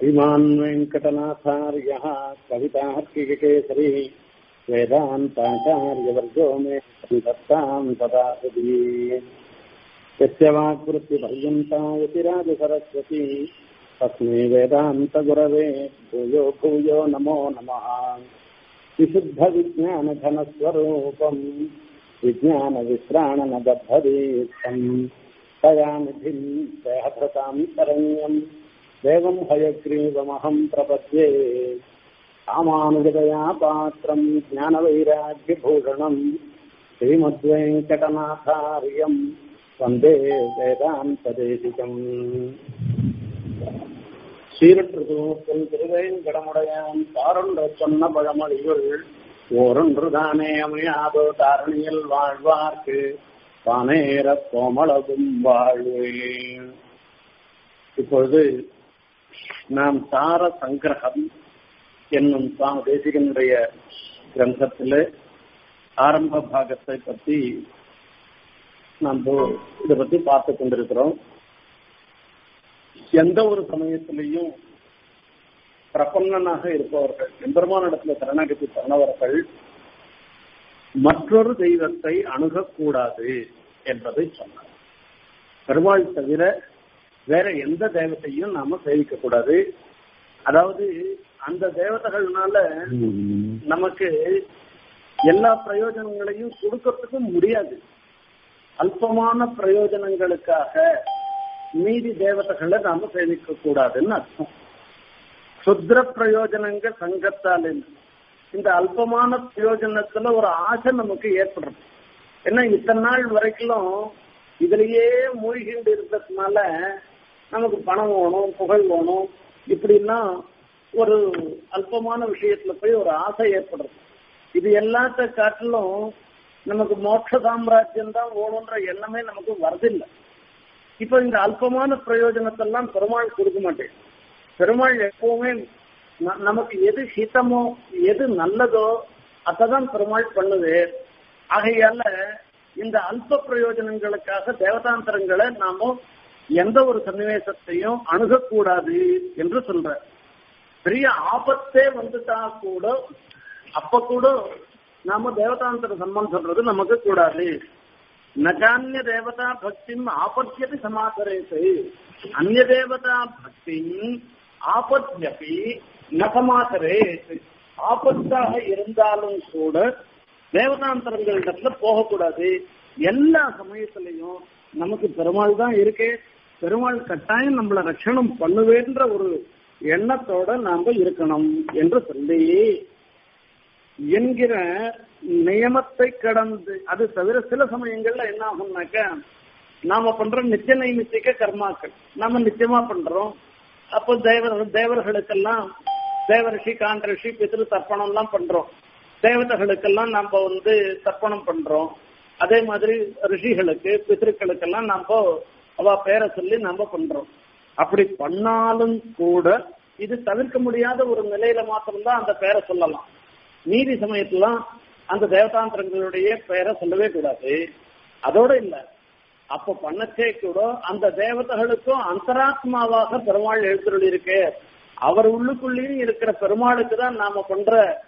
श्रीमान् वेङ्कटनाथार्यः कवितार्किककेसरी वेदान्ताचार्यवर्गो मे दत्ताम् तदा सदी यस्य वाक्वृत्तिपर्यन्ता यतिराजसरस्वती तस्मै वेदान्तगुरवे भूयो भूयो नमो नमः विशुद्धविज्ञानघनस्वरूपम् विज्ञानविश्राणनबद्धदीक्षम् दयानिधिम् देहभृताम् शरण्यम् देवम् हयग्रीवमहम् प्रपद्ये रामानुजदया पात्रम् ज्ञानवैराग्यभूषणम् श्रीमद्वेङ्कटनाथार्यम् वन्दे वेदान्तदेशिकम् சீரற்றுதூக்கும் திருவேங்கடமுடையான் பாரொன்று சொன்ன பழமொழியுள் ஓரொன்று தானே அமையாதோ தாரணியில் வாழ்வார்க்கு தானேற கோமளவும் வாழ்வே இப்பொழுது நாம் தார சங்கிரகம் என்னும் சுவாமி தேசிகனுடைய கிரந்தத்தில் ஆரம்ப பாகத்தை பற்றி நம்ம இதை பத்தி பார்த்து கொண்டிருக்கிறோம் எந்த ஒரு சமயத்திலையும் பிரபன்னனாக இருப்பவர்கள் எம்பெருமானிடத்துல சரணாகதி பண்ணவர்கள் மற்றொரு தெய்வத்தை அணுகக்கூடாது என்பதை சொன்னார் பெருமாள் தவிர வேற எந்த தெய்வத்தையும் நாம சேவிக்க கூடாது அதாவது அந்த தேவதைகள்னால நமக்கு எல்லா பிரயோஜனங்களையும் கொடுக்கறதுக்கு முடியாது அல்பமான பிரயோஜனங்களுக்காக மீதி தேவதைகளை நாம சேவிக்க கூடாதுன்னு அர்த்தம் சுத்ர பிரயோஜனங்க சங்கத்தால் இந்த அல்பமான பிரயோஜனத்துல ஒரு ஆசை நமக்கு ஏற்படுறது ஏன்னா இத்தனை நாள் வரைக்கும் இதுலயே மூழ்கிண்டு இருக்கிறதுனால நமக்கு பணம் வேணும் புகழ் வேணும் இப்படின்னா ஒரு அல்பமான விஷயத்துல போய் ஒரு ஆசை ஏற்படுறது இது எல்லாத்த காட்டிலும் நமக்கு மோட்ச சாம்ராஜ்யம் தான் வேணுன்ற எண்ணமே நமக்கு வரதில்லை இப்ப இந்த அல்பமான பிரயோஜனத்தெல்லாம் பெருமாள் கொடுக்க மாட்டேன் பெருமாள் எப்பவுமே நமக்கு எது ஹிதமோ எது நல்லதோ அதான் பெருமாள் பண்ணுது ஆகையால இந்த அல்ப பிரயோஜனங்களுக்காக தேவதாந்திரங்களை நாம எந்த ஒரு சன்னிவேசத்தையும் அணுகக்கூடாது என்று சொல்ற பெரிய ஆபத்தே வந்துட்டா கூட அப்ப கூட நாம தேவதாந்திர சம்மன் சொல்றது நமக்கு கூடாது நகான்ய தேவதா பக்திம் ஆபத்தியபி சமாசரேசு அந்நிய தேவதா பக்திம் ஆபத்தியபி ந சமாசரேசு ஆபத்தாக இருந்தாலும் கூட தேவதாந்தரங்களிடத்துல போகக்கூடாது எல்லா சமயத்திலையும் நமக்கு பெருமாள் தான் இருக்கே பெருமாள் கட்டாயம் நம்மள ரட்சணம் பண்ணுவேன்ற ஒரு எண்ணத்தோட நாம இருக்கணும் என்று சொல்லி என்கிற நியமத்தை கடந்து அது தவிர சில சமயங்கள்ல என்ன ஆகும்னாக்க நாம பண்ற நித்திய நைமித்திக கர்மாக்கள் நாம நிச்சயமா பண்றோம் அப்போ தேவர் தேவர்களுக்கெல்லாம் தேவரிஷி காண்டரிஷி பிதிரு தர்ப்பணம் எல்லாம் பண்றோம் தேவதைகளுக்கெல்லாம் நம்ம வந்து தர்ப்பணம் பண்றோம் அதே மாதிரி ரிஷிகளுக்கு பித்திருக்களுக்கெல்லாம் நம்ம அவ பேரை சொல்லி நம்ம பண்றோம் அப்படி பண்ணாலும் கூட இது தவிர்க்க முடியாத ஒரு நிலையில மாத்திரம்தான் அந்த பேரை சொல்லலாம் நீதி சமயத்துலாம் அந்த தேவதாந்திரங்களுடைய பெயரை சொல்லவே கூடாது அதோட இல்ல அப்ப பண்ணச்சே கூட அந்த தேவதைகளுக்கும் அந்தராத்மாவாக பெருமாள் எழுத்துருள் இருக்கு அவர் உள்ளுக்குள்ளேயும் இருக்கிற பெருமாளுக்கு தான் நாம பண்ற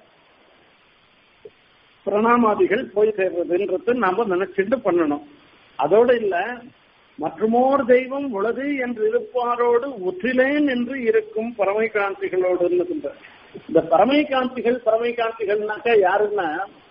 பிரணாமாதிகள் போய் சேர்றதுன்றது நாம நினைச்சிட்டு பண்ணணும் அதோட இல்ல மற்றுமோர் தெய்வம் உளது என்று இருப்பாரோடு ஒற்றிலேன் என்று இருக்கும் பரமை காந்திகளோடு இந்த பரமை காந்திகள் பரமை காந்திகள்னாக்க யாருன்னா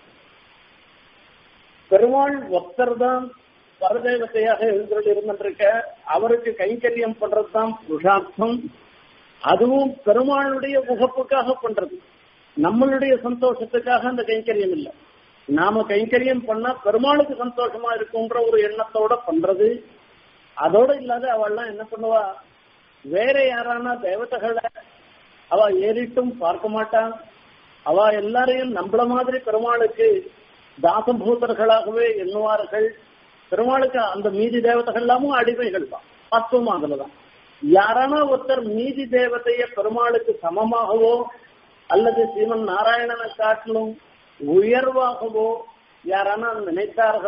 பெருமாள் ஒத்தர் தான் பரதேவத்தையாக எழுந்தருள் இருந்திருக்க அவருக்கு கைங்கரியம் பண்றதுதான் புருஷார்த்தம் அதுவும் பெருமாளுடைய உகப்புக்காக பண்றது நம்மளுடைய சந்தோஷத்துக்காக அந்த கைங்கரியம் இல்லை நாம கைங்கரியம் பண்ணா பெருமாளுக்கு சந்தோஷமா இருக்குன்ற ஒரு எண்ணத்தோட பண்றது அதோட இல்லாத அவள்லாம் என்ன பண்ணுவா வேற யாரானா தேவதைகளை அவ ஏறிட்டும் பார்க்க மாட்டான் அவ எல்லாரையும் நம்மள மாதிரி பெருமாளுக்கு தாசபூதர்களாகவே எண்ணுவார்கள் பெருமாளுக்கு அந்த மீதி தேவதைகள் எல்லாமும் அடிமைகள் தான் பத்துவம் அதுலதான் யாரானா ஒருத்தர் மீதி தேவதைய பெருமாளுக்கு சமமாகவோ அல்லது ஸ்ரீமன் நாராயணனை காட்டிலும் உயர்வாகவோ யாரானா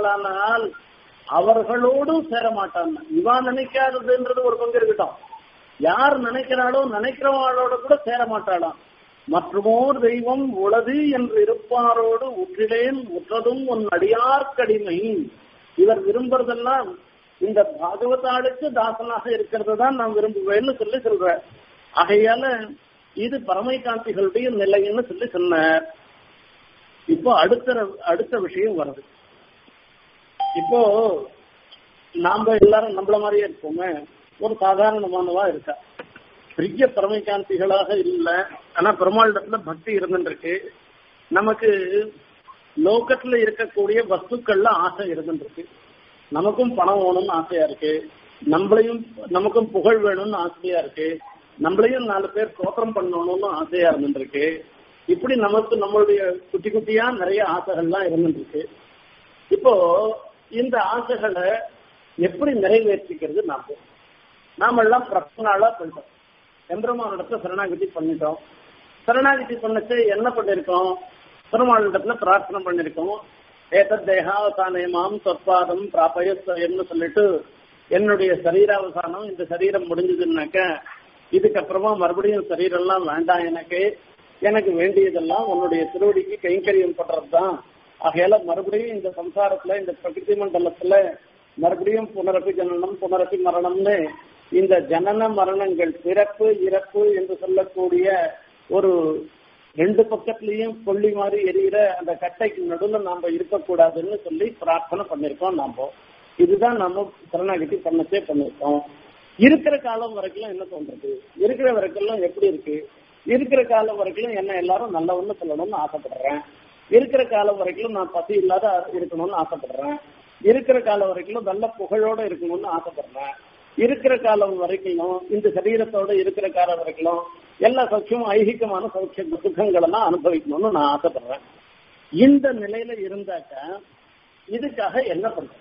நினைத்தார்களானால் அவர்களோடும் சேர மாட்டான் இவா நினைக்காததுன்றது ஒரு பங்கு இருக்கட்டும் யார் நினைக்கிறாளோ நினைக்கிறவாளோட கூட சேர மாட்டாளாம் மற்றுமோர் தெய்வம் உளது என்று இருப்பாரோடு உற்றிலேன் உற்றதும் உன் அடியார்க்கடிமை இவர் விரும்புறதெல்லாம் இந்த பாகவதாளுக்கு தாசனாக இருக்கிறது தான் நான் விரும்புவேன்னு சொல்லி சொல்ற ஆகையால இது பரமைகாந்திகளுடைய நிலைன்னு சொல்லி சொன்னார் இப்போ அடுத்த அடுத்த விஷயம் வருது இப்போ நாம எல்லாரும் நம்மள மாதிரியே இருப்போமே ஒரு சாதாரணமானவா இருக்கா பெரிய பரமைகாந்திகளாக இல்ல ஆனா பெருமாளிடத்துல பக்தி இருந்துருக்கு நமக்கு லோகத்துல இருக்கக்கூடிய வஸ்துக்கள்ல ஆசை இருந்துருக்கு நமக்கும் பணம் வேணும்னு ஆசையா இருக்கு நம்மளையும் நமக்கும் புகழ் வேணும்னு ஆசையா இருக்கு நம்மளையும் நாலு பேர் தோற்றம் பண்ணணும்னு ஆசையா இருந்துருக்கு இப்படி நமக்கு நம்மளுடைய குட்டி குட்டியா நிறைய ஆசைகள்லாம் இருந்துருக்கு இப்போ இந்த ஆசைகளை எப்படி நிறைவேற்றிக்கிறது நாம நாம எல்லாம் பிரச்சனாலா பண்ணிட்டோம் எம்பெருமானிடத்துல சரணாகதி பண்ணிட்டோம் சரணாகதி பண்ணச்சு என்ன பண்ணிருக்கோம் பெருமாளிடத்துல பிரார்த்தனை பண்ணிருக்கோம் ஏதத் தேகாவசானயமாம் சொற்பாதம் பிராபயன்னு சொல்லிட்டு என்னுடைய சரீராவசானம் இந்த சரீரம் முடிஞ்சதுன்னாக்க இதுக்கப்புறமா மறுபடியும் சரீரம்லாம் வேண்டாம் எனக்கு எனக்கு வேண்டியதெல்லாம் உன்னுடைய திருவடிக்கு கைங்கரியம் பண்றதுதான் ஆகையால மறுபடியும் இந்த சம்சாரத்துல இந்த பிரகிருதி மண்டலத்துல மறுபடியும் புனரப்பி ஜனனம் புனரப்பி மரணம்னு இந்த ஜனன மரணங்கள் பிறப்பு இறப்பு என்று சொல்லக்கூடிய ஒரு ரெண்டு பக்கத்துலயும் கொல்லி மாதிரி எரியிற அந்த கட்டைக்கு நடுவுல நாம இருக்கக்கூடாதுன்னு சொல்லி பிரார்த்தனை பண்ணிருக்கோம் நாம இதுதான் நம்ம சரணாகதி பண்ணச்சே பண்ணிருக்கோம் இருக்கிற காலம் வரைக்கும் என்ன தோன்றது இருக்கிற வரைக்கும் எப்படி இருக்கு இருக்கிற காலம் வரைக்கும் என்ன எல்லாரும் நல்லவன்னு சொல்லணும்னு ஆசைப்படுறேன் இருக்கிற காலம் வரைக்கும் நான் பசி இல்லாத இருக்கணும்னு ஆசைப்படுறேன் இருக்கிற காலம் வரைக்கும் நல்ல புகழோட இருக்கணும்னு ஆசைப்படுறேன் இருக்கிற காலம் வரைக்கும் இந்த சரீரத்தோட இருக்கிற காலம் வரைக்கும் எல்லா சௌக்கியமும் ஐகிகமான சௌக்கிய சுகங்கள் எல்லாம் அனுபவிக்கணும்னு நான் ஆசைப்படுறேன் இந்த நிலையில இருந்தாக்க இதுக்காக என்ன பண்றது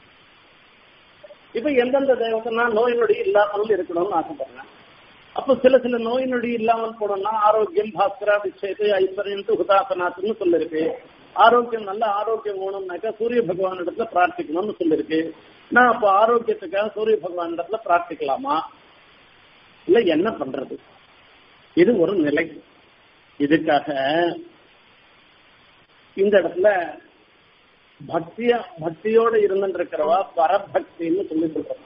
இப்ப எந்தெந்த தேவத்தனா நோய் நொடி இல்லாமல் இருக்கணும்னு ஆசைப்படுறேன் அப்ப சில சில நோய் நொடி இல்லாமல் போனோம்னா ஆரோக்கியம் பாஸ்கரா விச்சயத்து ஐஸ்வர்யம் ஹுதாசனாத்துன்னு சொல்லிருக்கு ஆரோக்கியம் நல்ல ஆரோக்கியம் வேணும்னாக்கா சூரிய பகவான் இடத்துல பிரார்த்திக்கணும்னு சொல்லிருக்கு நான் அப்ப ஆரோக்கியத்துக்காக சூரிய பகவான் இடத்துல பிரார்த்திக்கலாமா இல்ல என்ன பண்றது இது ஒரு நிலை இதுக்காக இந்த இடத்துல பக்தியா பக்தியோட இருந்துருக்கிறவா பரபக்தின்னு சொல்லி சொல்றோம்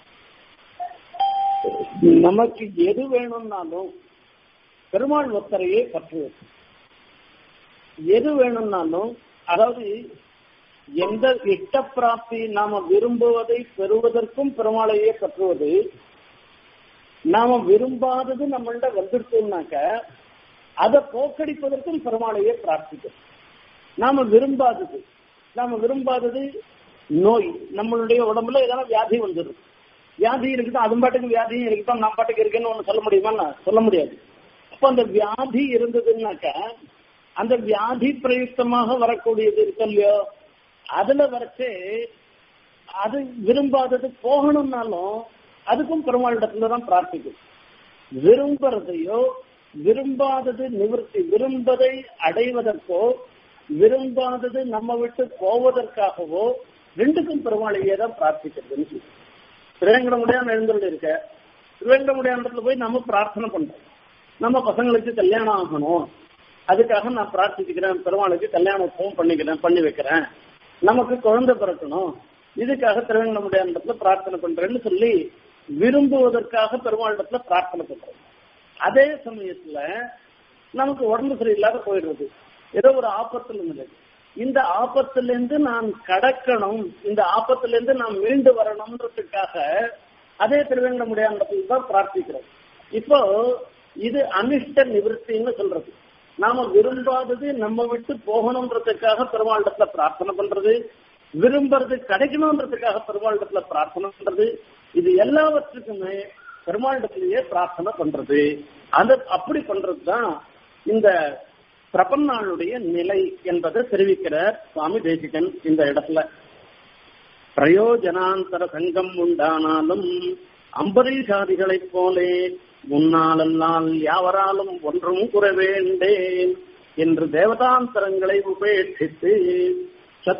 நமக்கு எது வேணும்னாலும் பெருமாள் ஒத்தரையே பற்றுவது எது வேணும்னாலும் அதாவது எந்த இஷ்ட பிராப்தி நாம விரும்புவதை பெறுவதற்கும் பெருமாளையே பற்றுவது நாம விரும்பாதது நம்மள்ட வந்துடுச்சோம்னாக்க அதை போக்கடிப்பதற்கும் பெருமாளையே பிரார்த்திக்கும் நாம விரும்பாதது நாம விரும்பாதது நோய் நம்மளுடைய உடம்புல ஏதாவது வியாதி வந்துடும் வியாதி இருக்கட்டும் அது பாட்டுக்கு வியாதியும் இருக்கட்டும் நான் பாட்டுக்கு இருக்கேன்னு ஒண்ணு சொல்ல முடியுமா சொல்ல முடியாது அப்ப அந்த வியாதி இருந்ததுன்னாக்க அந்த வியாதி பிரயுக்தமாக வரக்கூடியது இருக்கு இல்லையோ அதுல வரைச்சு அது விரும்பாதது போகணும்னாலும் அதுக்கும் பெருமாளிடத்துல தான் பிரார்த்திக்கும் விரும்புறதையோ விரும்பாதது நிவர்த்தி விரும்பதை அடைவதற்கோ விரும்பாதது நம்ம விட்டு போவதற்காகவோ ரெண்டுக்கும் பெருமாளையே தான் பிரார்த்திக்கிறதுன்னு சொல்லி திருவேங்கடமுடியான் எழுந்துள்ள இருக்க திருவேங்கடமுடியான்றதுல போய் நம்ம பிரார்த்தனை பண்றோம் நம்ம பசங்களுக்கு கல்யாணம் ஆகணும் அதுக்காக நான் பிரார்த்திக்கிறேன் பெருமாளுக்கு கல்யாணம் ஃபோன் பண்ணிக்கிறேன் பண்ணி வைக்கிறேன் நமக்கு குழந்தை பிறக்கணும் இதுக்காக திருவேங்கடமுடியான்றதுல பிரார்த்தனை பண்றேன்னு சொல்லி விரும்புவதற்காக பெருமாளிடத்துல பிரார்த்தனை பண்றோம் அதே சமயத்துல நமக்கு உடம்பு சரியில்லாத போயிடுறது ஏதோ ஒரு ஆபத்துல இருந்தது இந்த ஆபத்துல இருந்து நான் கடக்கணும் இந்த ஆபத்துல இருந்து நான் மீண்டு வரணும்ன்றதுக்காக அதே திருவேங்க முடியாததுல தான் பிரார்த்திக்கிறோம் இப்போ இது அனிஷ்ட நிவர்த்தின்னு சொல்றது நாம விரும்பாதது நம்ம விட்டு போகணுன்றதுக்காக பெருமாளிடத்துல பிரார்த்தனை பண்றது விரும்புறது கிடைக்கணும்ன்றதுக்காக பெருமாளிடத்துல பிரார்த்தனை பண்றது இது எல்லாவற்றுக்குமே பெருமாளிடத்திலேயே பிரார்த்தனை பண்றது அது அப்படி பண்றதுதான் இந்த பிரபன்னாளுடைய நிலை என்பதை தெரிவிக்கிறார் சுவாமி தேசிகன் இந்த இடத்துல பிரயோஜனாந்தர சங்கம் உண்டானாலும் அம்பரீஷாதிகளைப் போலே முன்னாலல்லால் யாவராலும் ஒன்றும் குறைவேண்டேன் என்று தேவதாந்தரங்களை உபேட்சித்து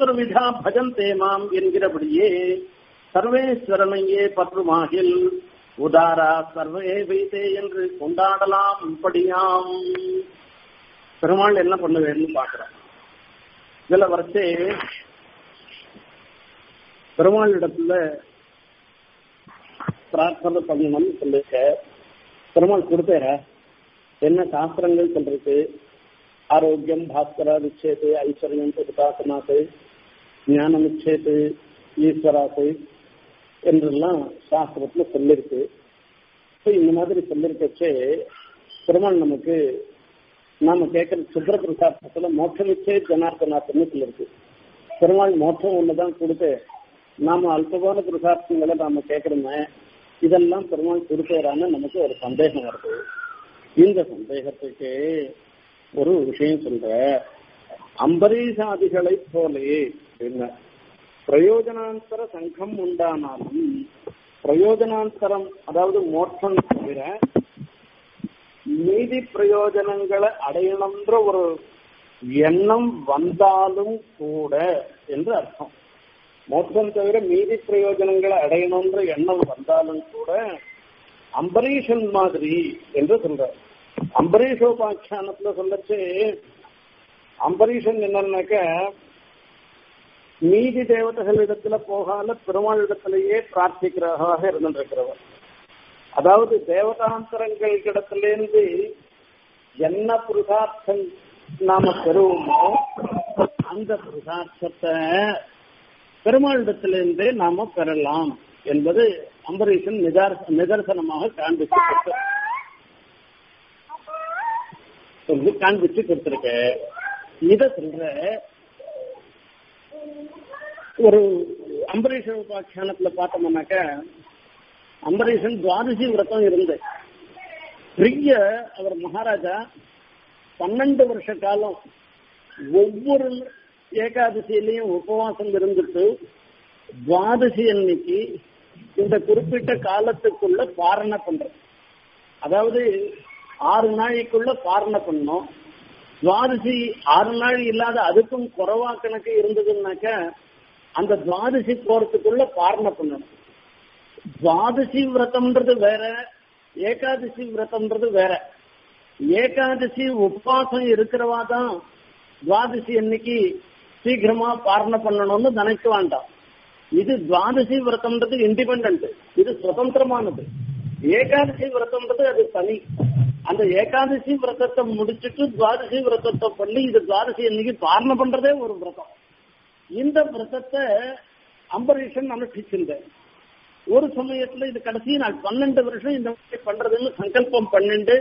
சதுர்விதா பஜந்தே மாம் என்கிறபடியே சர்வேஸ்வரனையே பற்றுமாகில் உதாரா சர்வே வைத்தே என்று கொண்டாடலாம் இப்படியாம் பெருமாள் என்ன பண்ணுவேன்னு பாக்குறோம் இதுல வரைச்சு பெருமாள் இடத்துல பிரார்த்தனை பண்ணணும்னு சொல்லிருக்க பெருமாள் கொடுத்தேர என்ன சாஸ்திரங்கள் சொல்றது ஆரோக்கியம் பாஸ்கரா நிச்சயத்து ஐஸ்வர்யம் சுதாசனாத்து ஞானம் நிச்சயத்து ஈஸ்வராத்து என்றெல்லாம் சாஸ்திரத்துல சொல்லிருக்கு இந்த மாதிரி சொல்லிருக்கச்சே பெருமாள் நமக்கு நாம கேட்கிற சுப்ர பிரசாதத்துல மோட்ச நிச்சய ஜனார்த்தனாத்துன்னு சொல்லிருக்கு பெருமாள் மோட்சம் ஒண்ணுதான் கொடுத்து நாம அல்பமான பிரசாதங்களை நாம கேட்கிறோமே இதெல்லாம் பெருமாள் கொடுத்தாரான்னு நமக்கு ஒரு சந்தேகம் வருது இந்த சந்தேகத்துக்கு ஒரு விஷயம் சொல்ற அம்பரீஷாதிகளை போலே என்ன பிரயோஜனாந்தர சங்கம் உண்டானாலும் பிரயோஜனாந்தரம் அதாவது மோட்சம் தவிர நீதி பிரயோஜனங்களை அடையணும்ன்ற ஒரு எண்ணம் வந்தாலும் கூட என்று அர்த்தம் மோட்சம் தவிர மீதி பிரயோஜனங்களை அடையணும்ன்ற எண்ணம் வந்தாலும் கூட அம்பரீஷன் மாதிரி என்று சொல்ற அம்பரீஷோபாக்கியானத்துல சொல்லச்சு அம்பரீஷன் என்னன்னாக்க மீதி தேவதைகளிடத்துல போகாத பெருமாளிடத்திலேயே பிரார்த்திக்கிறவராக இருந்திருக்கிறவர் அதாவது தேவதாந்தரங்கள் இடத்திலேருந்து என்ன புருஷார்த்தம் நாம பெறுவோமோ அந்த புருஷார்த்தத்தை பெருமாளிடத்திலிருந்தே நாம பெறலாம் என்பது அம்பரீஷன் நிதர்சனமாக காண்பிச்சு சொல்லி காண்பிச்சு கொடுத்திருக்க இத சொல்ற ஒரு அம்பரீஷன் உபாக்கியானத்துல பார்த்தோம்னாக்க அம்பரீஷன் துவாதசி விரதம் இருந்து பெரிய அவர் மகாராஜா பன்னெண்டு வருஷ காலம் ஒவ்வொரு ஏகாதசியிலையும் உபவாசம் இருந்துட்டு துவாதசி அன்னைக்கு இந்த குறிப்பிட்ட காலத்துக்குள்ள பாரண பண்ற அதாவது ஆறு நாளைக்குள்ள பாரண பண்ணோம் துவாதசி ஆறு நாள் இல்லாத அதுக்கும் குறவா கணக்கு இருந்ததுன்னாக்க அந்த துவாதசி போறதுக்குள்ள பாரண பண்ணணும் துவாதசி விரதம்ன்றது வேற ஏகாதசி விரதம்ன்றது வேற ஏகாதசி உபவாசம் இருக்கிறவா தான் துவாதசி அன்னைக்கு சீக்கிரமா பாரண பண்ணணும்னு நினைக்க வேண்டாம் இது துவாதசி விரதம்ன்றது இண்டிபெண்ட் இது சுதந்திரமானது ஏகாதசி விரதம்ன்றது அது தனி அந்த ஏகாதசி விரதத்தை முடிச்சுட்டு துவாதசி விரதத்தை பண்ணி இது துவாதசி அன்னைக்கு பாரண பண்றதே ஒரு விரதம் இந்த விரதத்தை அம்பரீஷன் அனுஷ்டிச்சிருந்தேன் ஒரு சமயத்துல இது கடைசி நாள் பன்னெண்டு வருஷம் இந்த மாதிரி பண்றதுன்னு சங்கல்பம் பன்னெண்டு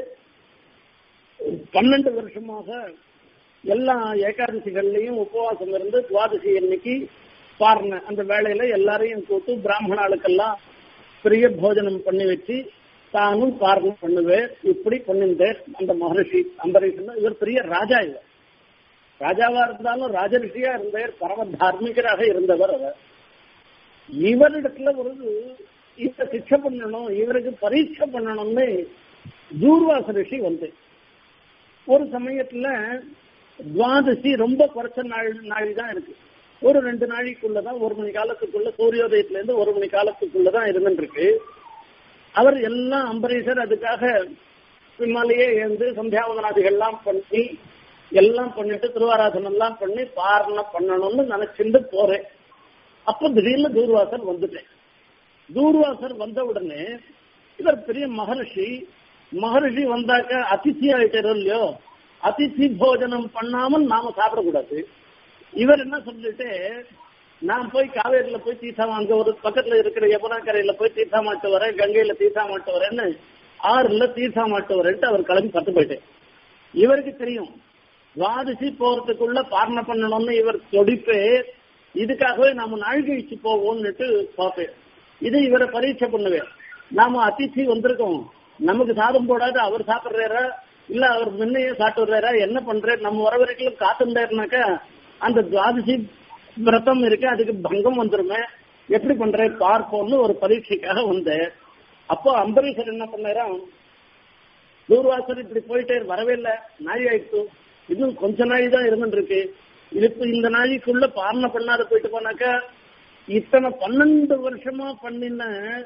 பன்னெண்டு வருஷமாக எல்லா ஏகாதசிகள்லயும் உபவாசம் இருந்து துவாதசி அன்னைக்கு பாருங்க அந்த வேலையில எல்லாரையும் கூட்டு பிராமணாளுக்கெல்லாம் பெரிய போஜனம் பண்ணி வச்சு தானும் பாரணம் பண்ணுவேன் இப்படி பண்ணிருந்தேன் அந்த மகரிஷி அம்பரீஷன் இவர் பெரிய ராஜா இவர் ராஜாவா இருந்தாலும் ராஜரிஷியா இருந்தார் பரம தார்மிகராக இருந்தவர் அவர் இவரிடத்துல ஒரு இவரை சிக்ஷை பண்ணணும் இவருக்கு பரீட்சை பண்ணணும்னு தூர்வாச ரிஷி வந்து ஒரு சமயத்துல துவாதசி ரொம்ப குறைச்ச நாள் நாள் தான் இருக்கு ஒரு ரெண்டு நாளைக்குள்ளதான் ஒரு மணி காலத்துக்குள்ள சூரியோதயத்துல இருந்து ஒரு மணி காலத்துக்குள்ளதான் இருந்துட்டு இருக்கு அவர் எல்லாம் அம்பரீஷர் அதுக்காக பின்னாலேயே எழுந்து சந்தியாவதனாதிகள்லாம் பண்ணி எல்லாம் பண்ணிட்டு திருவாராதனம் எல்லாம் பண்ணி பாரணம் பண்ணணும்னு நினைச்சிட்டு போறேன் அப்ப திடீர்னு தூர்வாசர் வந்துட்டேன் தூர்வாசர் வந்த உடனே இவர் பெரிய மகரிஷி மகரிஷி வந்தாக்க அதித்தி ஆயிட்டாரோ இல்லையோ அதித்தி போஜனம் பண்ணாமல் நாம சாப்பிடக்கூடாது இவர் என்ன சொல்லிட்டு நான் போய் காவேரியில போய் தீர்த்தம் அங்க ஒரு பக்கத்துல இருக்கிற யமுனா கரையில போய் தீர்த்தம் மாட்டு வரேன் கங்கையில தீர்த்தம் மாட்டு வரேன்னு ஆறுல தீர்த்தம் மாட்டு வரேன்ட்டு அவர் கிளம்பி பத்து போயிட்டேன் இவருக்கு தெரியும் துவாதசி போறதுக்குள்ள பாரண பண்ணணும்னு இவர் தொடிப்பு இதுக்காகவே நாம நாள் கழிச்சு போவோம்னுட்டு பார்ப்பேன் இது இவரை பரீட்சை பண்ணுவேன் நாம அதிர்ச்சி வந்திருக்கோம் நமக்கு சாதம் போடாது அவர் சாப்பிடுறாரா இல்ல அவர் முன்னையே சாப்பிடுறாரா என்ன பண்றாரு நம்ம வர வரைக்கும் காத்துட்டாருனாக்கா அந்த துவாதசி விரதம் இருக்கு அதுக்கு பங்கம் வந்துருமே எப்படி பண்ற பார்ப்போம்னு ஒரு பரீட்சைக்காக வந்தேன் அப்போ அம்பரீஷர் என்ன பண்ணாரா தூர்வாசர் இப்படி போயிட்டே வரவே இல்லை நாய் ஆயிடுச்சு இன்னும் கொஞ்ச நாய் தான் இருந்துருக்கு இது இந்த நாளைக்குள்ள பாரண பண்ணாத போயிட்டு போனாக்கா இத்தனை பன்னெண்டு வருஷமா பண்ணின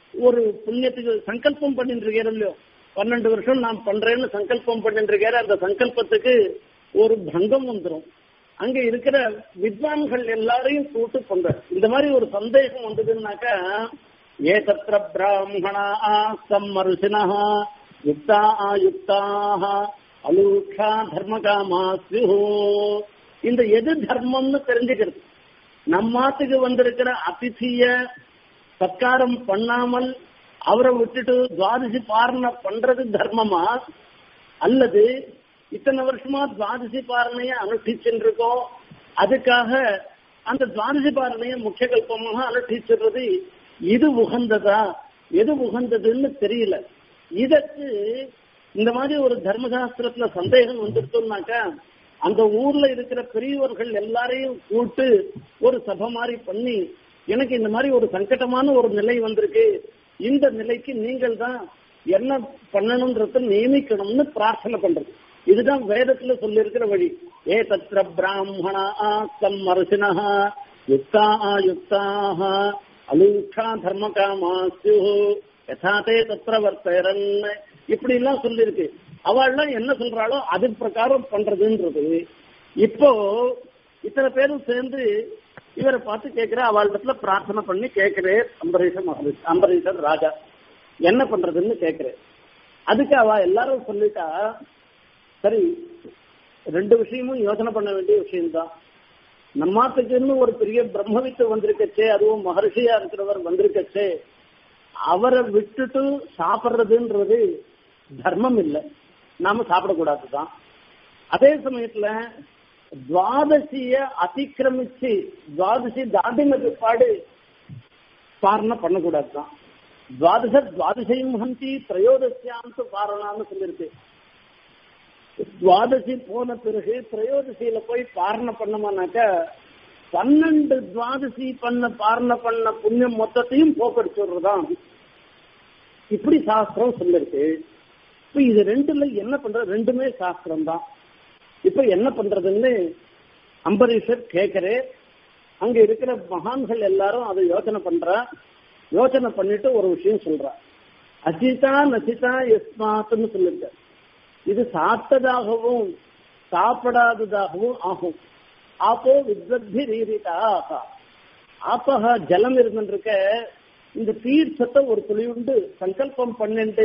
ஒரு புண்ணியத்துக்கு சங்கல்பம் பண்ணிட்டு இருக்காரு இல்லையோ பன்னெண்டு வருஷம் நான் பண்றேன்னு சங்கல்பம் பண்ணிட்டு இருக்காரு அந்த சங்கல்பத்துக்கு ஒரு பங்கம் வந்துடும் அங்க இருக்கிற வித்வான்கள் எல்லாரையும் கூட்டு பண்ற இந்த மாதிரி ஒரு சந்தேகம் வந்ததுன்னாக்கா ஏ தத்திர பிராமணா சம்மருசினா யுக்தா ஆயுக்தாக அலூக்ஷா தர்மகாமா இந்த எது தர்மம்னு தெரிஞ்சுக்கிறது நம்மாத்துக்கு வந்திருக்கிற அதிதிய சத்காரம் பண்ணாமல் அவரை விட்டுட்டு துவாதசி பாரணை பண்றது தர்மமா அல்லது இத்தனை வருஷமா துவாதசி பாரணைய அனுஷ்டிச்சுட்டு இருக்கோம் அதுக்காக அந்த துவாதசி பாரணைய முக்கிய கல்பமாக அனுஷ்டிச்சிடுறது இது உகந்ததா எது உகந்ததுன்னு தெரியல இதற்கு இந்த மாதிரி ஒரு தர்மசாஸ்திரத்துல சந்தேகம் வந்துருத்தோம்னாக்கா அந்த ஊர்ல இருக்கிற பெரியவர்கள் எல்லாரையும் கூட்டு ஒரு சபை மாதிரி பண்ணி எனக்கு இந்த மாதிரி ஒரு சங்கடமான ஒரு நிலை வந்திருக்கு இந்த நிலைக்கு நீங்கள் தான் என்ன பண்ணணும்ன்றத நியமிக்கணும்னு பிரார்த்தனை பண்றது இதுதான் வேதத்துல சொல்லி இருக்கிற வழி ஏ தத்திர பிராமணா தம் அரசினா யுக்தா யுக்தாக அலூஷா தர்ம காமாசு யதாதே தத்திர வர்த்தரன் இப்படி எல்லாம் சொல்லியிருக்கு அவள்லாம் என்ன சொல்றாளோ அது பிரகாரம் பண்றதுன்றது இப்போ இத்தனை பேரும் சேர்ந்து இவரை பார்த்து கேட்கிற அவளிடத்துல பிரார்த்தனை பண்ணி கேட்கிறேன் அம்பரீஷ மகரிஷ் அம்பரீஷர் ராஜா என்ன பண்றதுன்னு கேட்கிறேன் அதுக்கு அவ எல்லாரும் சொல்லிட்டா சரி ரெண்டு விஷயமும் யோசனை பண்ண வேண்டிய விஷயம்தான் நம்மாத்துக்குன்னு ஒரு பெரிய பிரம்மவித்து வந்திருக்கச்சே அதுவும் மகர்ஷியா இருக்கிறவர் வந்திருக்கச்சே அவரை விட்டுட்டு சாப்பிடுறதுன்றது தர்மம் இல்லை நாம சாப்பிடக்கூடாதுதான் அதே சமயத்துல துவாதசிய அதிக்கிரமிச்சு துவாதசி தாண்டின பிற்பாடு பாரணை பண்ணக்கூடாதுதான் துவாதச துவாதசையும் ஹந்தி திரையோதசியாந்து பாரணான்னு சொல்லியிருக்கு துவாதசி போன பிறகு திரையோதசியில போய் பாரணை பண்ணமானாக்க பன்னெண்டு துவாதசி பண்ண பாரணை பண்ண புண்ணியம் மொத்தத்தையும் போக்கடிச்சு விடுறதான் இப்படி சாஸ்திரம் சொல்லிருக்கு இப்ப இது ரெண்டுல என்ன பண்ற ரெண்டுமே சாஸ்திரம் தான் இப்ப என்ன பண்றதுன்னு அம்பரீஷர் கேட்கிறே அங்க இருக்கிற மகான்கள் எல்லாரும் அதை யோசனை பண்ற யோசனை பண்ணிட்டு ஒரு விஷயம் சொல்ற அசிதா நசிதா எஸ்மாத்துன்னு சொல்லிருக்க இது சாப்பிட்டதாகவும் சாப்பிடாததாகவும் ஆகும் ஆப்போ வித்வத்தி ரீரிதாக ஆப்பக ஜலம் இருந்துருக்க இந்த தீர்த்தத்தை ஒரு துளியுண்டு சங்கல்பம் பண்ணிட்டு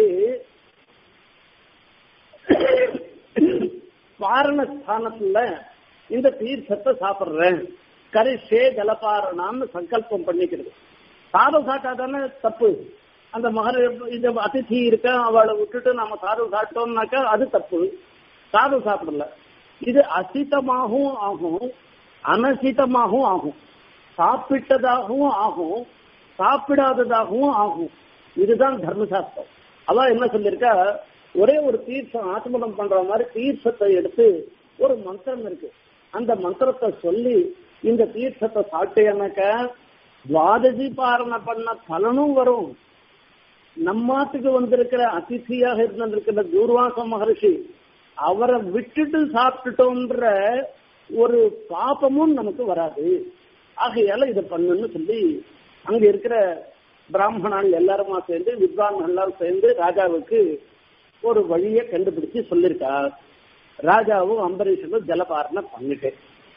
பாரண ஸ்தானத்துல இந்த தீர்த்தத்தை சாப்பிடுறேன் கரிஷே ஜலபாரணான்னு சங்கல்பம் பண்ணிக்கிறது சாதம் சாப்பிட்டாதானே தப்பு அந்த மகர் இந்த அதிதி இருக்க அவளை விட்டுட்டு நம்ம சாதம் சாப்பிட்டோம்னாக்கா அது தப்பு சாதம் சாப்பிடல இது அசிதமாகவும் ஆகும் அனசிதமாகவும் ஆகும் சாப்பிட்டதாகவும் ஆகும் சாப்பிடாததாகவும் ஆகும் இதுதான் தர்மசாஸ்திரம் அதான் என்ன சொல்லியிருக்கா ஒரே ஒரு தீர்த்தம் ஆத்மனம் பண்ற மாதிரி தீர்த்தத்தை எடுத்து ஒரு மந்திரம் இருக்கு அந்த மந்திரத்தை சொல்லி இந்த தீர்த்தத்தை சாப்பிட்டேனாக்க துவாதசி பாரணை பண்ண பலனும் வரும் நம்மாத்துக்கு வந்திருக்கிற அதிதியாக இருந்திருக்கிற தூர்வாச மகர்ஷி அவரை விட்டுட்டு சாப்பிட்டுட்டோன்ற ஒரு பாப்பமும் நமக்கு வராது ஆகையால இதை பண்ணுன்னு சொல்லி அங்க இருக்கிற பிராமணால் எல்லாருமா சேர்ந்து வித்வான் எல்லாரும் சேர்ந்து ராஜாவுக்கு ஒரு வழியை கண்டுபிடிச்சு சொல்லியிருக்கார் ராஜாவும் அம்பரீஷனும் ஜலபாரணை பண்ணிட்டு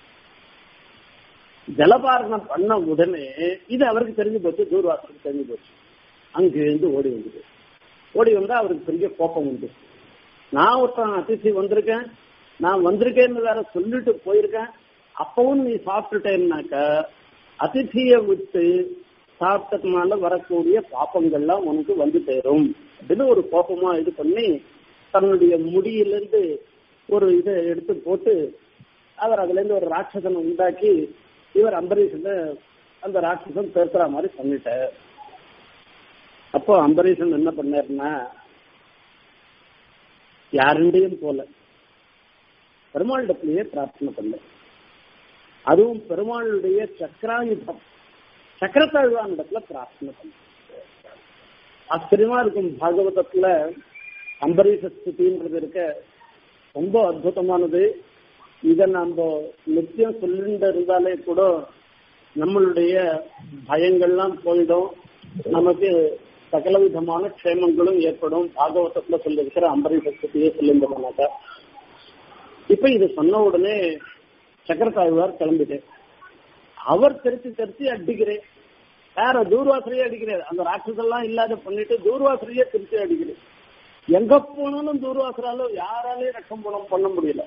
ஜலபாரணம் பண்ண உடனே இது அவருக்கு தெரிஞ்சு போச்சு தூர்வாசனுக்கு தெரிஞ்சு போச்சு அங்கிருந்து ஓடி வந்தது ஓடி வந்தா அவருக்கு பெரிய கோபம் உண்டு நான் ஒருத்தன் அதிசி வந்திருக்கேன் நான் வந்திருக்கேன்னு வேற சொல்லிட்டு போயிருக்கேன் அப்பவும் நீ சாப்பிட்டுட்டேன்னாக்க அதிதிய விட்டு சாப்பிட்டதுனால வரக்கூடிய பாப்பங்கள்லாம் உனக்கு வந்து சேரும் அப்படின்னு ஒரு கோபமா இது பண்ணி தன்னுடைய முடியிலிருந்து ஒரு இதை எடுத்து போட்டு அவர் அதுல இருந்து ஒரு ராட்சசனை உண்டாக்கி இவர் அம்பரீஷன் அந்த ராட்சசன் பேசுற மாதிரி பண்ணிட்டார் அப்போ அம்பரீஷன் என்ன பண்ணாருன்னா யாருண்டையும் போல பெருமாளிடத்திலேயே பிரார்த்தனை பண்ண அதுவும் பெருமாளுடைய சக்கராயுதம் சக்கரத்தாழ்வான் இடத்துல பிரார்த்தனை பண்ண ஆச்சரியமா இருக்கும் பாகவதத்துல அம்பரீஷ ஸ்துதின்றது இருக்க ரொம்ப அற்புதமானது இதை நம்ம நித்தியம் சொல்லிட்டு இருந்தாலே கூட நம்மளுடைய பயங்கள்லாம் போயிடும் நமக்கு சகல விதமான க்ஷேமங்களும் ஏற்படும் பாகவதத்துல சொல்லிருக்கிற அம்பரீஷ ஸ்துதியே சொல்லியிருந்தோம்னாக்கா இப்ப இது சொன்ன உடனே சக்கரத்தாழ்வார் கிளம்பிட்டேன் அவர் தெரிச்சு தெரிச்சு அடிக்கிறேன் வேற தூர்வாசரையே அடிக்கிறார் அந்த ராட்சசெல்லாம் இல்லாத பண்ணிட்டு தூர்வாசரையே திருச்சி அடிக்கிறேன் எங்க போனாலும் தூர்வாசரால யாராலையும் ரக்கம் பணம் பண்ண முடியல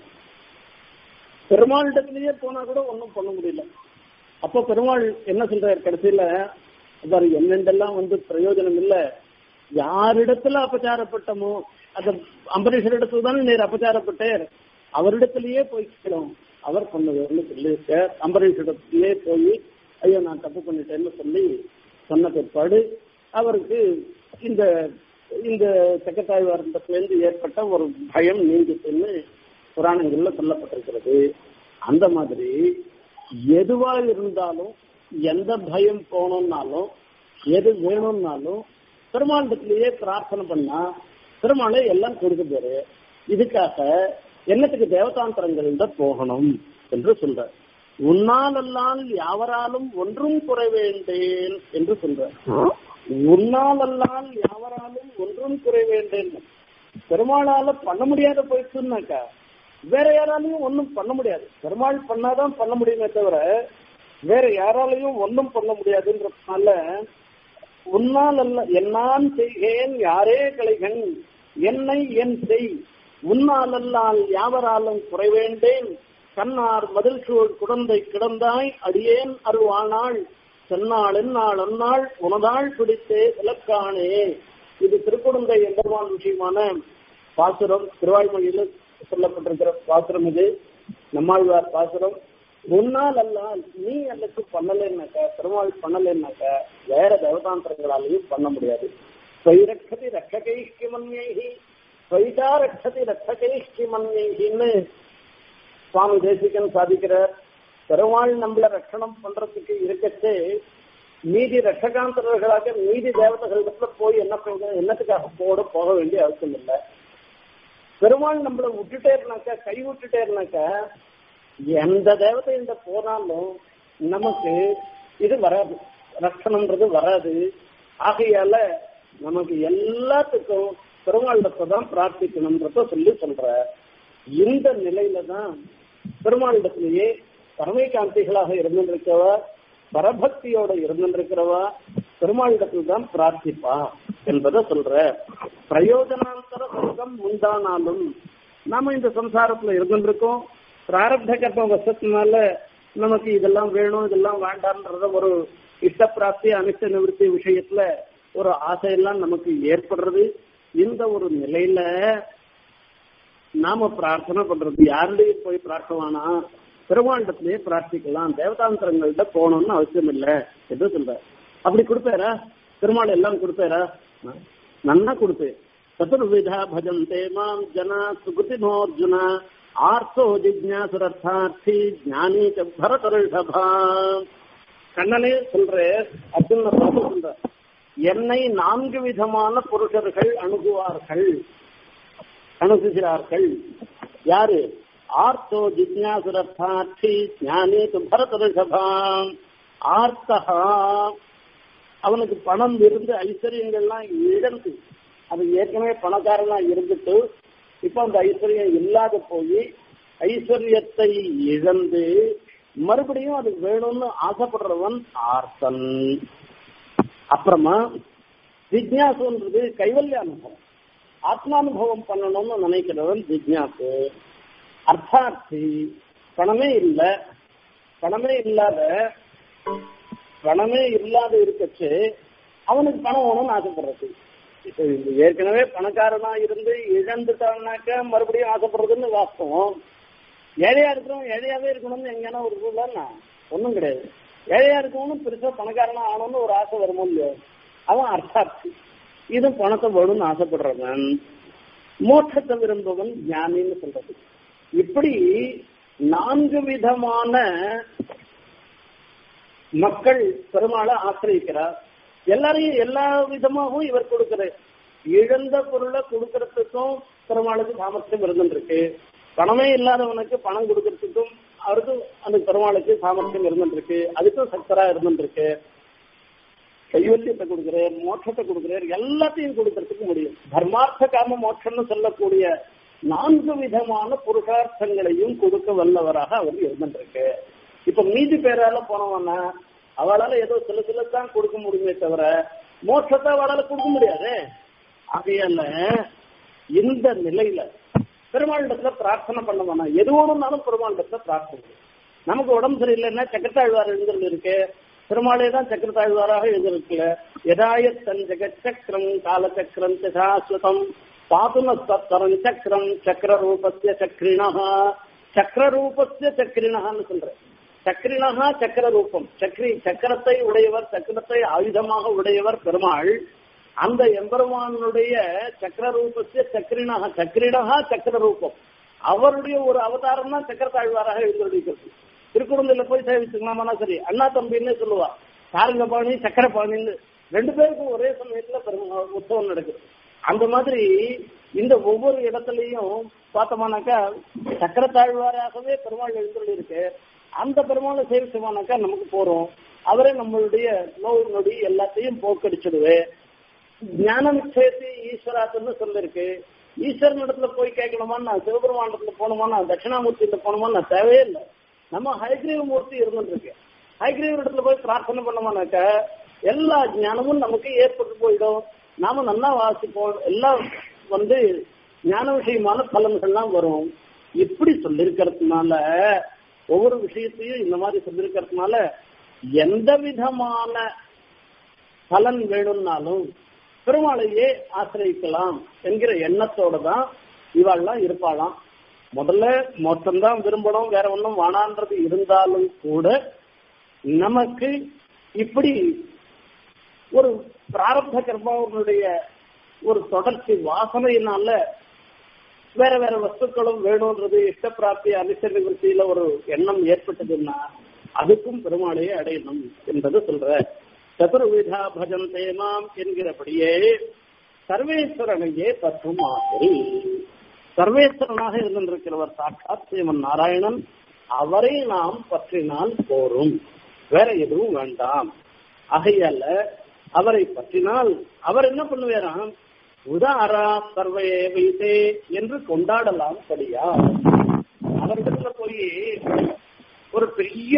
பெருமாளிடத்திலேயே போனா கூட ஒன்றும் பண்ண முடியல அப்போ பெருமாள் என்ன சொல்றாரு கடைசியில பாரு என்னென்றெல்லாம் வந்து பிரயோஜனம் இல்ல யாரிடத்துல அபச்சாரப்பட்டமோ அந்த அம்பரீஷர் இடத்துல தானே நீர் அபச்சாரப்பட்டேர் அவரிடத்திலேயே போய்க்கிறோம் அவர் பண்ணதுன்னு சொல்லியிருக்க அம்பரீஷ் இடத்திலேயே போய் ஐயோ நான் தப்பு பண்ணிட்டேன்னு சொல்லி சொன்ன பிற்பாடு அவருக்கு இந்த இந்த சக்கத்தாழ்வாரத்திலிருந்து ஏற்பட்ட ஒரு பயம் நீங்கிட்டுன்னு புராணங்கள்ல சொல்லப்பட்டிருக்கிறது அந்த மாதிரி எதுவா இருந்தாலும் எந்த பயம் போகணும்னாலும் எது வேணும்னாலும் பெருமாண்டத்திலேயே பிரார்த்தனை பண்ணா பெருமாளை எல்லாம் கொடுக்க பேரு இதுக்காக என்னத்துக்கு தேவதாந்திரங்கள்ட போகணும் என்று சொல்ற உன்னாலல்லால் யாவராலும் ஒன்றும் குறைவேண்டேன் என்று சொல்ற உன்னாலல்லால் யாவராலும் ஒன்றும் குறைவேண்டேன் பெருமாளால பண்ண முடியாத போயிடுச்சுன்னாக்கா வேற யாராலையும் ஒன்றும் பண்ண முடியாது பெருமாள் பண்ணாதான் பண்ண முடியுமே தவிர வேற யாராலையும் ஒன்றும் பண்ண முடியாதுன்றதுனால உன்னால் அல்ல என்னான் செய்கேன் யாரே கலைகன் என்னை என் செய் உன்னால் அல்லால் யாவராலும் குறைவேண்டேன் கண்ணார் மதில் சூழ் குழந்தை கிடந்தாய் அடியேன் அருவானாள் சென்னாள் என்னாள் அந்நாள் உனதாள் பிடித்தே விளக்கானே இது திருக்குழந்தை எம்பெருமான் விஷயமான பாசுரம் திருவாய்மொழியில சொல்லப்பட்டிருக்கிற பாசுரம் இது நம்மாழ்வார் பாசுரம் உன்னால் அல்லால் நீ அல்லது பண்ணலைன்னாக்க பெருமாள் பண்ணலைன்னாக்க வேற தேவதாந்திரங்களாலையும் பண்ண முடியாது ஸ்வைரக்ஷதி ரட்சகைஷ்கி மன்யைகி ஸ்வைதா ரட்சதி ரட்சகைஷ்கி மன்யைகின்னு சுவாமி தேசிகன் சாதிக்கிறார் பெருமாள் நம்மள ரட்சணம் பண்றதுக்கு இருக்கச்சே மீதி ரட்சகாந்தர்களாக மீதி தேவதைகளிடத்துல போய் என்ன பண்ண என்னத்துக்காக போட போக வேண்டிய அவசியம் இல்லை பெருமாள் நம்மள விட்டுட்டே இருந்தாக்கா கை விட்டுட்டே இருந்தாக்கா எந்த தேவதையிட்ட போனாலும் நமக்கு இது வராது ரட்சணம்ன்றது வராது ஆகையால நமக்கு எல்லாத்துக்கும் பெருமாளிடத்தை தான் பிரார்த்திக்கணும்ன்றத சொல்லி சொல்ற இந்த நிலையில தான் பெருமாளிடத்திலேயே பரமைகாந்திகளாக இருந்திருக்கவா பரபக்தியோட இருந்திருக்கிறவா பெருமாளிடத்தில் தான் பிரார்த்திப்பா என்பதை சொல்ற பிரயோஜனாந்தர சுகம் உண்டானாலும் நாம இந்த சம்சாரத்துல இருந்திருக்கோம் பிராரப்த கர்ம வசத்தினால நமக்கு இதெல்லாம் வேணும் இதெல்லாம் வேண்டாம்ன்றத ஒரு இஷ்ட பிராப்தி அனிஷ்ட நிவர்த்தி விஷயத்துல ஒரு ஆசையெல்லாம் நமக்கு ஏற்படுறது இந்த ஒரு நிலையில நாம பிரார்த்தனை பண்றது யாருடையும் போய் பிரார்த்தவானா பெருமாண்டத்திலேயே பிரார்த்திக்கலாம் தேவதாந்திரங்கள்ட்ட போகணும்னு அவசியம் இல்லை என்று சொல்ற அப்படி கொடுப்பாரா பெருமாள் எல்லாம் கொடுப்பாரா நன்னா கொடுப்பேன் சதுர்விதா பஜந்தே மாம் ஜனா சுகுதினோர்ஜுன ஆர்த்தோ ஜிஜ்ஞாசுரர்த்தார்த்தி ஞானி பரதருஷபா கண்ணனே சொல்ற அர்ஜுன பார்த்து சொல்ற என்னை நான்கு விதமான புருஷர்கள் அணுகுவார்கள் அணுகுகிறார்கள் யாரு ஆர்த்தோ ஜிஜ்ஞாசுரர்த்தார்த்தி ஞானி பரதருஷபாம் ஆர்த்தகா அவனுக்கு பணம் இருந்து ஐஸ்வர்யங்கள்லாம் இழந்து அது ஏற்கனவே பணக்காரனா இருந்துட்டு இப்ப அந்த ஐஸ்வர்யம் இல்லாத போய் ஐஸ்வர்யத்தை இழந்து மறுபடியும் அது வேணும்னு ஆசைப்படுறவன் ஆர்த்தன் அப்புறமா ஜிக்யாசுன்றது கைவல்ய அனுபவம் ஆத்மானுபவம் பண்ணணும்னு நினைக்கிறவன் ஜிக்யாசு அர்த்தார்த்தி பணமே இல்லை பணமே இல்லாத பணமே இல்லாத இருக்கச்சு அவனுக்கு பணம் வேணும்னு ஆசைப்படுறது இப்போ ஏற்கனவே பணக்காரனா இருந்து இழந்துட்டான்னாக்க மறுபடியும் ஆசைப்படுறதுன்னு வாஸ்தவம் ஏழையா இருக்கிறவன் ஏழையாவே இருக்கணும்னு எங்கன்னா ஒரு ரூலான்னா ஒன்றும் கிடையாது ஏழையா இருக்கவனும் பெருசா பணக்காரனா ஆகணும்னு ஒரு ஆசை வருமோ இல்லையோ அவன் அர்த்தார்த்தி இது பணத்தை வேணும்னு ஆசைப்படுறவன் மோட்சத்தை விரும்புவன் ஞானின்னு சொல்றது இப்படி நான்கு விதமான மக்கள் பெருமாளை ஆசிரியிக்கிறார் எல்லாரையும் எல்லா விதமாகவும் இவர் கொடுக்கிறார் இழந்த பொருளை கொடுக்கறதுக்கும் பெருமாளுக்கு சாமர்த்தியம் இருந்துருக்கு பணமே இல்லாதவனுக்கு பணம் கொடுக்கறதுக்கும் அவருக்கு அந்த பெருமாளுக்கு சாமர்த்தியம் இருந்துருக்கு அதுக்கும் சக்தரா இருந்துருக்கு கைவல்யத்தை கொடுக்கிறார் மோட்சத்தை கொடுக்கிறார் எல்லாத்தையும் கொடுக்கறதுக்கு முடியும் தர்மார்த்த காம மோட்சம்னு சொல்லக்கூடிய நான்கு விதமான புருஷார்த்தங்களையும் கொடுக்க வல்லவராக அவர் இருந்துருக்கு இப்ப மீதி பேரால போனவனா அவளால ஏதோ சில சில தான் கொடுக்க முடியுமே தவிர மோட்சத்தை அவளால கொடுக்க முடியாது ஆகையால இந்த நிலையில பெருமாளிடத்துல பிரார்த்தனை பண்ண எது ஒண்ணுனாலும் பெருமாளிடத்துல பிரார்த்தனை நமக்கு உடம்பு சரியில்லைன்னா சக்கரத்தாழ்வார் எழுந்துள்ள இருக்கு பெருமாளே தான் சக்கரத்தாழ்வாராக எழுந்திருக்கல எதாயத்தன் ஜெகச்சக்கரம் காலச்சக்கரம் சாஸ்வதம் பாதுன சத்தரம் சக்கரம் சக்கர ரூபஸ்ய சக்ரிணா சக்கர ரூபஸ்ய சக்ரிணான்னு சொல்ற சக்ரிணா சக்கர ரூபம் சக்ரி சக்கரத்தை உடையவர் சக்கரத்தை ஆயுதமாக உடையவர் பெருமாள் அந்த எம்பெருமானுடைய சக்கர ரூபஸ்ய சக்ரிணா சக்ரிணா சக்கர ரூபம் அவருடைய ஒரு அவதாரம் தான் சக்கரத்தாழ்வாராக எழுந்திருக்கிறது திருக்குறந்தில போய் சேவிச்சுக்கலாமானா சரி அண்ணா தம்பின்னு சொல்லுவா சாரங்கபாணி சக்கரபாணின்னு ரெண்டு பேருக்கும் ஒரே சமயத்துல பெருமா உற்சவம் நடக்குது அந்த மாதிரி இந்த ஒவ்வொரு இடத்துலயும் பார்த்தோமானாக்கா சக்கரத்தாழ்வாராகவே பெருமாள் எழுந்துள்ள இருக்கு அந்த பெருமாளை சேவிச்சோமானாக்கா நமக்கு போறோம் அவரே நம்மளுடைய நோய் நொடி எல்லாத்தையும் போக்கடிச்சிடுவே ஞான நிச்சயத்தை ஈஸ்வராத்துன்னு சொல்லிருக்கு ஈஸ்வரன் இடத்துல போய் கேட்கணுமான்னு சிவபெருமானத்துல போனோமானா தட்சிணாமூர்த்தியில போனோமான்னா தேவையே இல்லை நம்ம ஹைகிரீவ மூர்த்தி இருந்துருக்கு ஹைகிரீவ இடத்துல போய் பிரார்த்தனை பண்ணோமானாக்க எல்லா ஞானமும் நமக்கு ஏற்பட்டு போயிடும் நாம நல்லா வாசிப்போம் எல்லாம் வந்து ஞான விஷயமான பலன்கள்லாம் வரும் இப்படி சொல்லிருக்கிறதுனால ஒவ்வொரு விஷயத்தையும் இந்த மாதிரி சொல்லிருக்கிறதுனால எந்த விதமான பலன் வேணும்னாலும் பெருமாளையே ஆசிரியக்கலாம் என்கிற எண்ணத்தோட தான் இவாள்லாம் இருப்பாளாம் முதல்ல மொத்தம் தான் விரும்பணும் வேற ஒன்றும் வானான்றது இருந்தாலும் கூட நமக்கு இப்படி ஒரு பிராரப்த கர்மாவனுடைய ஒரு தொடர்ச்சி வாசனையினால வேற வேற வஸ்துக்களும் வேணும்ன்றது இஷ்ட பிராப்தி அனுசரி விருத்தியில ஒரு எண்ணம் ஏற்பட்டதுன்னா அதுக்கும் பெருமாளையே அடையணும் என்பது சொல்ற சதுர்விதா பஜந்தே மாம் என்கிறபடியே சர்வேஸ்வரனையே பற்றும் ஆசை சர்வேஸ்வரனாக இருந்திருக்கிறவர் சாட்சாத் ஸ்ரீமன் நாராயணன் அவரை நாம் பற்றினால் போரும் வேற எதுவும் வேண்டாம் ஆகையால அவரை பற்றினால் அவர் என்ன பண்ணுவாராம் உதாரா சர்வையே வைத்தே என்று கொண்டாடலாம் படியா அவரிடத்துல போய் ஒரு பெரிய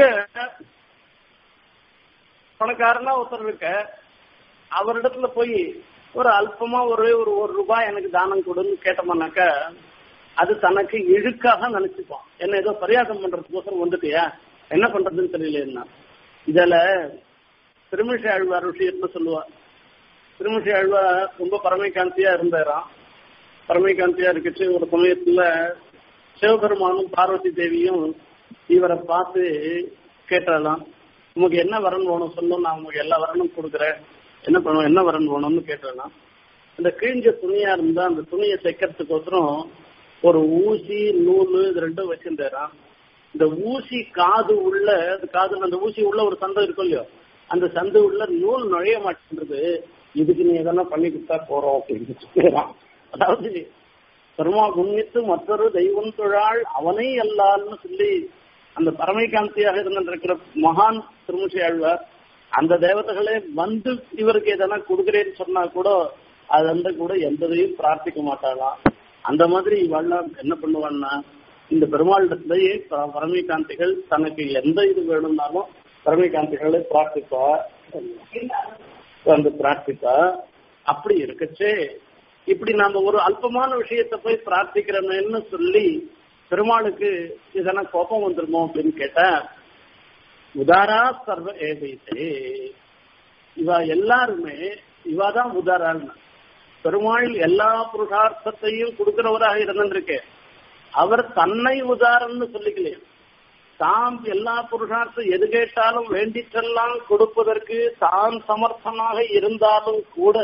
பணக்காரனா ஒருத்தர் இருக்க அவரிடத்துல போய் ஒரு அல்பமா ஒரே ஒரு ஒரு ரூபாய் எனக்கு தானம் கொடுன்னு கேட்டோம்னாக்க அது தனக்கு இழுக்காக நினைச்சுப்பான் என்ன ஏதோ பரியாசம் பண்றதுக்கோசரம் வந்துட்டியா என்ன பண்றதுன்னு தெரியல இதுல திருமிஷி ஆழ்வார் விஷயத்துல சொல்லுவா திருமிஷி ஆழ்வார் ரொம்ப பரமைகாந்தியா இருந்தாராம் பரமைகாந்தியா இருக்குச்சு ஒரு சமயத்துல சிவபெருமானும் பார்வதி தேவியும் இவரை பார்த்து கேட்டாலாம் உமக்கு என்ன வரன் வேணும் சொல்லும் நான் உங்களுக்கு எல்லா வரனும் கொடுக்குறேன் என்ன பண்ணுவோம் என்ன வரன் வேணும்னு கேட்டாலாம் இந்த கிழிஞ்ச துணியா இருந்தா அந்த துணியை தைக்கிறதுக்கோசரம் ஒரு ஊசி நூல் இது ரெண்டும் வச்சிருந்தாராம் இந்த ஊசி காது உள்ள காதுல அந்த ஊசி உள்ள ஒரு சந்தை இருக்கும் இல்லையோ அந்த சந்து உள்ள நூல் நுழைய மாட்டேன்றது இதுக்கு நீ எதனா பண்ணி கொடுத்தா போறோம் அப்படின்னு சொல்லிடுறான் அதாவது பெருமா குன்னித்து மற்றொரு தெய்வம் தொழாள் அவனை அல்லான்னு சொல்லி அந்த பரமைகாந்தியாக இருந்திருக்கிற மகான் திருமுசி ஆழ்வார் அந்த தேவதைகளே வந்து இவருக்கு எதனா கொடுக்குறேன்னு சொன்னா கூட அது வந்து கூட எந்ததையும் பிரார்த்திக்க மாட்டாளாம் அந்த மாதிரி இவெல்லாம் என்ன பண்ணுவான்னா இந்த பெருமாளிடத்திலேயே பரமைகாந்திகள் தனக்கு எந்த இது வேணும்னாலும் பரமைகாந்திகளை பிரார்த்திப்பா வந்து பிரார்த்திப்பா அப்படி இருக்கச்சே இப்படி நாம ஒரு அல்பமான விஷயத்த போய் பிரார்த்திக்கிறோம்னு சொல்லி பெருமாளுக்கு இதெல்லாம் கோபம் வந்துருமோ அப்படின்னு கேட்டா உதாரா சர்வ ஏதைத்தே இவ எல்லாருமே இவாதான் உதாரான்னு பெருமாள் எல்லா புருஷார்த்தத்தையும் கொடுக்கிறவராக இருந்திருக்கு அவர் தன்னை உதாரம்னு சொல்லிக்கலையே தாம் எல்லா புருஷார்த்தம் எது கேட்டாலும் வேண்டிச்செல்லாம் கொடுப்பதற்கு தான் சமர்த்தமாக இருந்தாலும் கூட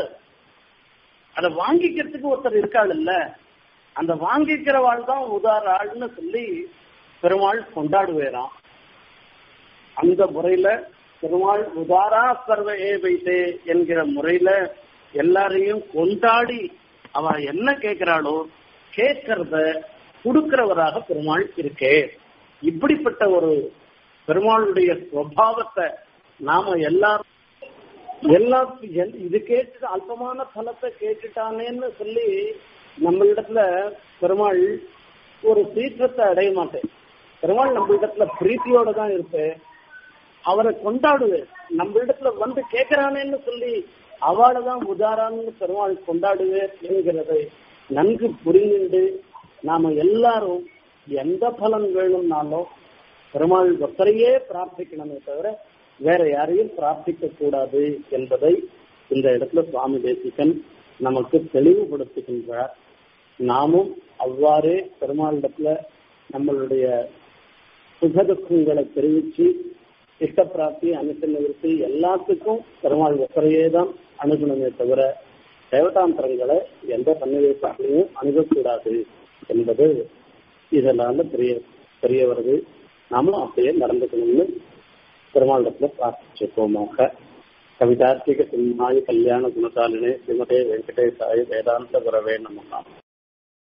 அதை வாங்கிக்கிறதுக்கு ஒருத்தர் இருக்காள் இல்ல அந்த வாங்கிக்கிறவாள் தான் உதாராள்னு சொல்லி பெருமாள் கொண்டாடுவேராம் அந்த முறையில பெருமாள் உதாரா சர்வ ஏ வைத்தே என்கிற முறையில எல்லாரையும் கொண்டாடி அவ என்ன கேட்கிறாளோ கேட்கறத கொடுக்கிறவராக பெருமாள் இருக்கே இப்படிப்பட்ட ஒரு பெருமாளுடைய சுவாவத்தை நாம எல்லாரும் எல்லாம் எல்- இது கேட்டு அல்பமான பலத்தை கேட்டுட்டானேன்னு சொல்லி நம்ம இடத்துல பெருமாள் ஒரு சீற்றத்தை அடைய மாட்டேன் பெருமாள் நம்ம இடத்துல பிரீத்தியோட தான் இருப்பேன் அவரை கொண்டாடுவேன் நம்ம இடத்துல வந்து கேட்கிறானேன்னு சொல்லி அவளை தான் உதாரான்னு பெருமாள் கொண்டாடுவேன் என்கிறதை நன்கு புரிந்து நாம எல்லாரும் எந்த பலன் வேணும்னாலும் பெருமாள் ஒருத்தரையே பிரார்த்திக்கணுமே தவிர வேற யாரையும் பிரார்த்திக்க கூடாது என்பதை இந்த இடத்துல சுவாமி தேசிகன் நமக்கு தெளிவுபடுத்துகின்றார் நாமும் அவ்வாறே பெருமாளிடத்துல நம்மளுடைய சுகதுக்கங்களை தெரிவிச்சு இஷ்டப்பிராப்தி அனுச நிவர்த்தி எல்லாத்துக்கும் பெருமாள் ஒருத்தரையே தான் அணுகணுமே தவிர தேவதாந்திரங்களை எந்த சன்னிவேசத்திலையும் அணுகக்கூடாது என்பது இதனால தெரிய தெரிய வருது நாமும் அப்படியே நடந்துக்கணும்னு பெருமாளிடத்துல பிரார்த்திச்சுக்கோமாக கவிதார்த்திக சிம்மாய கல்யாண குணசாலினே ஸ்ரீமதே வெங்கடேசாய வேதாந்த குரவே நமலாம்